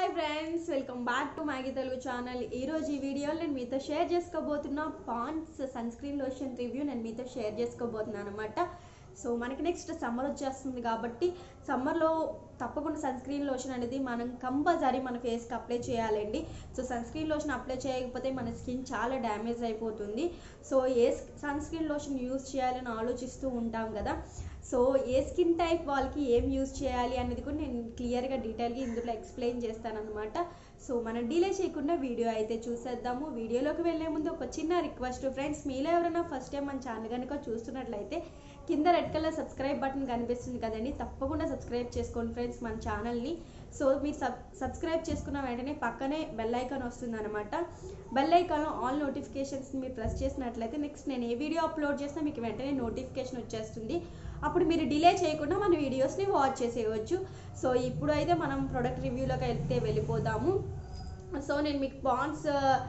friends welcome back to Maggie Telugu channel ఈ రోజు ఈ వీడియోలో నేను మీతో షేర్ చేసుకోబోతున్న Pond's sunscreen lotion review నేను మీతో షేర్ చేసుకోబోతున్నాను అనమాట సో మనకి నెక్స్ట్ సమ్మర్ వచ్చేస్తుంది కాబట్టి సమ్మర్లో తప్పకుండా సన్ స్క్రీన్ లోషన్ అనేది మనం కంపల్సరీ మన ఫేస్కి అప్లై చేయాలండి so sunscreen lotion apply చేయకపోతే మన స్కిన్ చాలా డ్యామేజ్ అయిపోతుంది సో ఏ సన్ స్క్రీన్ లోషన్ యూస్ చేయాలని ఆలోచిస్తూ ఉంటాం కదా సో ఏ స్కిన్ టైప్ వాళ్ళకి ఏం యూజ్ చేయాలి అనేది కూడా నేను క్లియర్గా డీటెయిల్గా ఇందులో ఎక్స్ప్లెయిన్ చేస్తానన్నమాట సో మనం డిలే చేయకుండా వీడియో అయితే చూసేద్దాము వీడియోలోకి వెళ్ళే ముందు ఒక చిన్న రిక్వెస్ట్ ఫ్రెండ్స్ మీలో ఎవరైనా ఫస్ట్ టైం మన ఛానల్ కనుక చూస్తున్నట్లయితే కింద రెడ్ కలర్ సబ్స్క్రైబ్ బటన్ కనిపిస్తుంది కదండి తప్పకుండా సబ్స్క్రైబ్ చేసుకోండి ఫ్రెండ్స్ మన ఛానల్ని సో మీరు సబ్ సబ్స్క్రైబ్ చేసుకున్న వెంటనే పక్కనే బెల్ ఐకాన్ వస్తుంది అనమాట బెల్ ఐకాన్లో ఆల్ నోటిఫికేషన్స్ మీరు ప్రెస్ చేసినట్లయితే నెక్స్ట్ నేను ఏ వీడియో అప్లోడ్ చేసినా మీకు వెంటనే నోటిఫికేషన్ వచ్చేస్తుంది అప్పుడు మీరు డిలే చేయకుండా మన వీడియోస్ని వాచ్ చేసేయవచ్చు సో ఇప్పుడు అయితే మనం ప్రొడక్ట్ రివ్యూలోకి అయితే వెళ్ళిపోదాము సో నేను మీకు పాండ్స్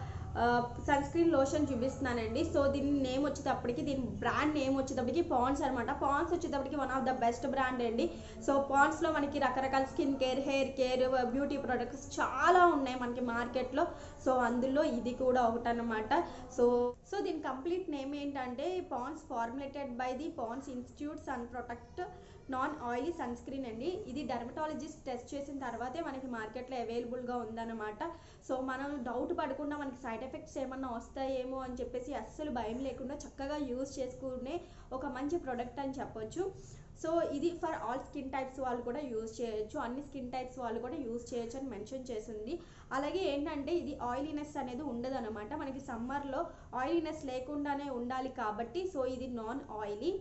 సన్ స్క్రీన్ లోషన్ చూపిస్తున్నానండి సో దీని నేమ్ వచ్చేటప్పటికి దీని బ్రాండ్ నేమ్ వచ్చేటప్పటికి పాండ్స్ అనమాట పాండ్స్ వచ్చేటప్పటికి one of the best brand అండి సో పాండ్స్లో మనకి రకరకాల skin care hair care beauty products చాలా ఉన్నాయి మనకి మార్కెట్లో సో అందులో ఇది కూడా ఒకటనమాట సో సో దీని కంప్లీట్ నేమ్ ఏంటంటే Pond's formulated by the Pond's institute sun protect non oily sunscreen అండి ఇది డర్మటాలజిస్ట్ టెస్ట్ చేసిన తర్వాతే మనకి మార్కెట్లో అవైలబుల్గా ఉందన్నమాట సో మనం డౌట్ పడకుండా మనకి సైడ్ ఎఫెక్ట్స్ ఏమన్నా వస్తాయేమో అని చెప్పేసి అస్సలు భయం లేకుండా చక్కగా యూజ్ చేసుకునే ఒక మంచి ప్రోడక్ట్ అని చెప్పొచ్చు సో ఇది ఫర్ ఆల్ స్కిన్ టైప్స్ వాళ్ళు కూడా యూజ్ చేయొచ్చు అన్ని స్కిన్ టైప్స్ వాళ్ళు కూడా యూజ్ చేయొచ్చు అని మెన్షన్ చేసింది అలాగే ఏంటంటే ఇది ఆయిలీనెస్ అనేది ఉండదు అనమాట మనకి సమ్మర్లో ఆయిలీనెస్ లేకుండానే ఉండాలి కాబట్టి సో ఇది నాన్ ఆయిలీ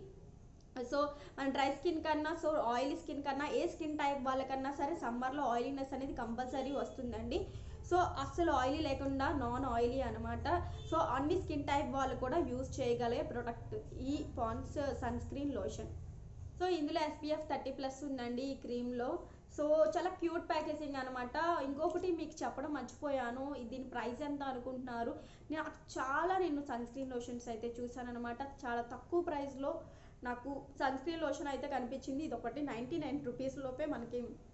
సో మన డ్రై స్కిన్ కన్నా సో ఆయిలీ స్కిన్ కన్నా ఏ స్కిన్ టైప్ వాళ్ళకన్నా సరే సమ్మర్లో ఆయిలీనెస్ అనేది కంపల్సరీ వస్తుందండి సో అస్సలు ఆయిలీ లేకుండా నాన్ ఆయిలీ అనమాట సో అన్ని స్కిన్ టైప్ వాళ్ళు కూడా యూజ్ చేయగలిగే ప్రొడక్ట్ ఈ Pond's sunscreen lotion so ఇందులో ఎస్పీఎఫ్ థర్టీ ప్లస్ ఉందండి ఈ క్రీమ్లో సో చాలా క్యూట్ ప్యాకేజింగ్ అనమాట ఇంకొకటి మీకు చెప్పడం మర్చిపోయాను దీని ప్రైస్ ఎంత అనుకుంటున్నారు నాకు చాలా నేను సన్ స్క్రీన్ లోషన్స్ అయితే చూసాను అనమాట చాలా తక్కువ ప్రైస్లో నాకు సన్ స్క్రీన్ లోషన్ అయితే కనిపించింది ఇది ఒకటి నైంటీ నైన్ రూపీస్ లోపే మనకి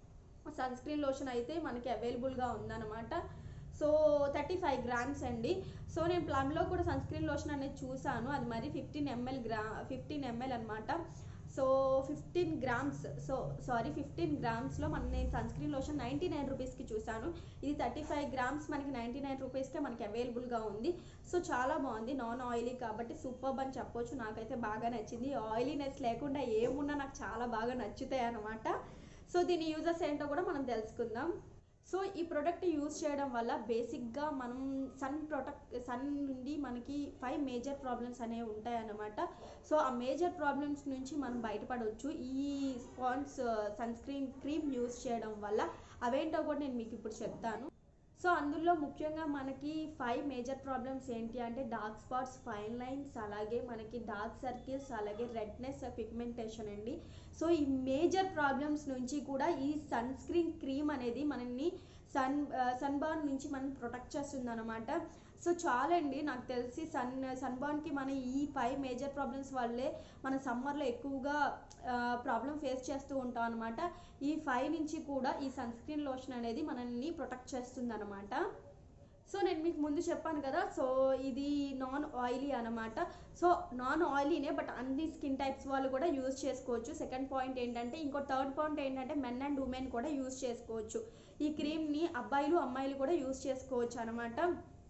సన్ స్క్రీన్ లోషన్ అయితే మనకి అవైలబుల్గా ఉందన్నమాట సో థర్టీ ఫైవ్ గ్రామ్స్ అండి సో నేను ప్లమ్లో కూడా సన్ స్క్రీన్ లోషన్ అనేది చూసాను అది మరి ఫిఫ్టీన్ ఎంఎల్ గ్రా ఫిఫ్టీన్ ఎంఎల్ అనమాట so fifteen grams so sorry fifteen గ్రామ్స్లో మన నేను sunscreen lotion ninety nine రూపీస్కి చూసాను ఇది థర్టీ ఫైవ్ గ్రామ్స్ మనకి నైంటీ నైన్ రూపీస్కే మనకి అవైలబుల్గా ఉంది సో చాలా బాగుంది నాన్ ఆయిలీ కాబట్టి సూపర్ అని చెప్పొచ్చు నాకైతే బాగా నచ్చింది ఆయిలీనెస్ లేకుండా ఏమున్నా నాకు చాలా బాగా నచ్చుతాయి అనమాట సో దీని యూజర్స్ ఏంటో కూడా మనం తెలుసుకుందాం సో ఈ ప్రోడక్ట్ యూజ్ చేయడం వల్ల బేసిక్గా మనం సన్ ప్రొటెక్ట్ సన్ నుండి మనకి ఫైవ్ మేజర్ ప్రాబ్లమ్స్ అనేవి ఉంటాయి అన్నమాట సో ఆ మేజర్ ప్రాబ్లమ్స్ నుంచి మనం బయటపడవచ్చు ఈ స్పాన్స్ సన్ స్క్రీన్ క్రీమ్ యూజ్ చేయడం వల్ల అవేంటో కూడా నేను మీకు ఇప్పుడు చెప్తాను సో అందులో ముఖ్యంగా మనకి ఫైవ్ మేజర్ ప్రాబ్లమ్స్ ఏంటి అంటే డార్క్ స్పాట్స్ ఫైన్ లైన్స్ అలాగే మనకి డార్క్ సర్కిల్స్ అలాగే రెడ్నెస్ పిగ్మెంటేషన్ అండి సో ఈ మేజర్ ప్రాబ్లమ్స్ నుంచి కూడా ఈ సన్ స్క్రీన్ క్రీమ్ అనేది మనల్ని సన్ సన్ బార్న్ నుంచి మనం ప్రొటెక్ట్ చేస్తుంది అనమాట సో చాలండి నాకు తెలిసి సన్ సన్ బార్న్కి మన ఈ ఫైవ్ మేజర్ ప్రాబ్లమ్స్ వల్లే మన సమ్మర్లో ఎక్కువగా ప్రాబ్లం ఫేస్ చేస్తూ ఉంటాం అనమాట ఈ ఫైవ్ నుంచి కూడా ఈ సన్ స్క్రీన్ లోషన్ అనేది మనల్ని ప్రొటెక్ట్ చేస్తుంది అనమాట సో నేను మీకు ముందు చెప్పాను కదా సో ఇది నాన్ ఆయిలీ అనమాట సో నాన్ ఆయిలీనే బట్ అన్ని స్కిన్ టైప్స్ వాళ్ళు కూడా యూజ్ చేసుకోవచ్చు సెకండ్ పాయింట్ ఏంటంటే ఇంకో థర్డ్ పాయింట్ ఏంటంటే మెన్ అండ్ ఉమెన్ కూడా యూజ్ చేసుకోవచ్చు ఈ క్రీమ్ని అబ్బాయిలు అమ్మాయిలు కూడా యూజ్ చేసుకోవచ్చు అనమాట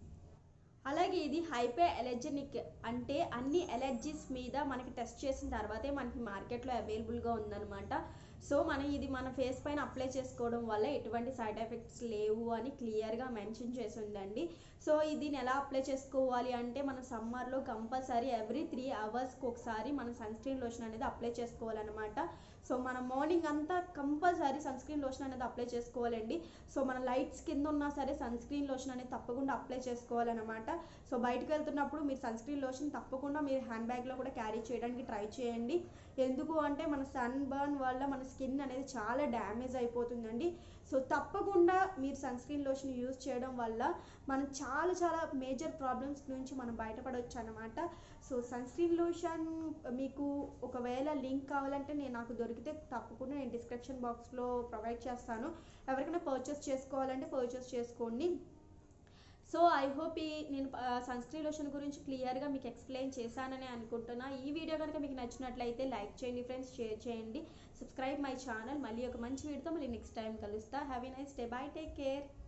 అలాగే ఇది హైపే ఎలర్జెనిక్ అంటే అన్ని ఎలర్జీస్ మీద మనకి టెస్ట్ చేసిన తర్వాతే మనకి మార్కెట్లో అవైలబుల్గా ఉందన్నమాట సో మనం ఇది మన ఫేస్ పైన అప్లై చేసుకోవడం వల్ల ఎటువంటి సైడ్ ఎఫెక్ట్స్ లేవు అని క్లియర్గా మెన్షన్ చేసి ఉందండి సో దీన్ని ఎలా అప్లై చేసుకోవాలి అంటే మన సమ్మర్లో కంపల్సరీ ఎవ్రీ త్రీ అవర్స్కి ఒకసారి మన సన్ స్క్రీన్ లోషన్ అనేది అప్లై చేసుకోవాలన్నమాట సో మనం మార్నింగ్ అంతా కంపల్సరీ సన్ స్క్రీన్ లోషన్ అనేది అప్లై చేసుకోవాలండి సో మన లైట్స్ కింద ఉన్నా సరే సన్ స్క్రీన్ లోషన్ అనేది తప్పకుండా అప్లై చేసుకోవాలన్నమాట సో బయటకు వెళ్తున్నప్పుడు మీరు సన్ స్క్రీన్ లోషన్ తప్పకుండా మీరు హ్యాండ్ బ్యాగ్లో కూడా క్యారీ చేయడానికి ట్రై చేయండి ఎందుకు అంటే మన సన్ బర్న్ వల్ల మన స్కిన్ అనేది చాలా డ్యామేజ్ అయిపోతుందండి సో తప్పకుండా మీరు సన్ స్క్రీన్ లోషన్ యూజ్ చేయడం వల్ల మనం చాలా చాలా మేజర్ ప్రాబ్లమ్స్ నుంచి మనం బయటపడవచ్చు అనమాట సో సన్ స్క్రీన్ లోషన్ మీకు ఒకవేళ లింక్ కావాలంటే నేను నాకు దొరికితే తప్పకుండా నేను డిస్క్రిప్షన్ బాక్స్లో ప్రొవైడ్ చేస్తాను ఎవరికైనా పర్చేస్ చేసుకోవాలంటే పర్చేస్ చేసుకోండి సో ఐ హోప్ ఈ నేను సన్ స్క్రీన్ లోషన్ గురించి క్లియర్గా మీకు ఎక్స్ప్లెయిన్ చేశానని అనుకుంటున్నా ఈ వీడియో కనుక మీకు నచ్చినట్లయితే లైక్ చేయండి ఫ్రెండ్స్ షేర్ చేయండి సబ్స్క్రైబ్ మై ఛానల్ మళ్ళీ ఒక మంచి వీడియోతో మళ్ళీ నెక్స్ట్ టైం కలుస్తా have a nice day bye take care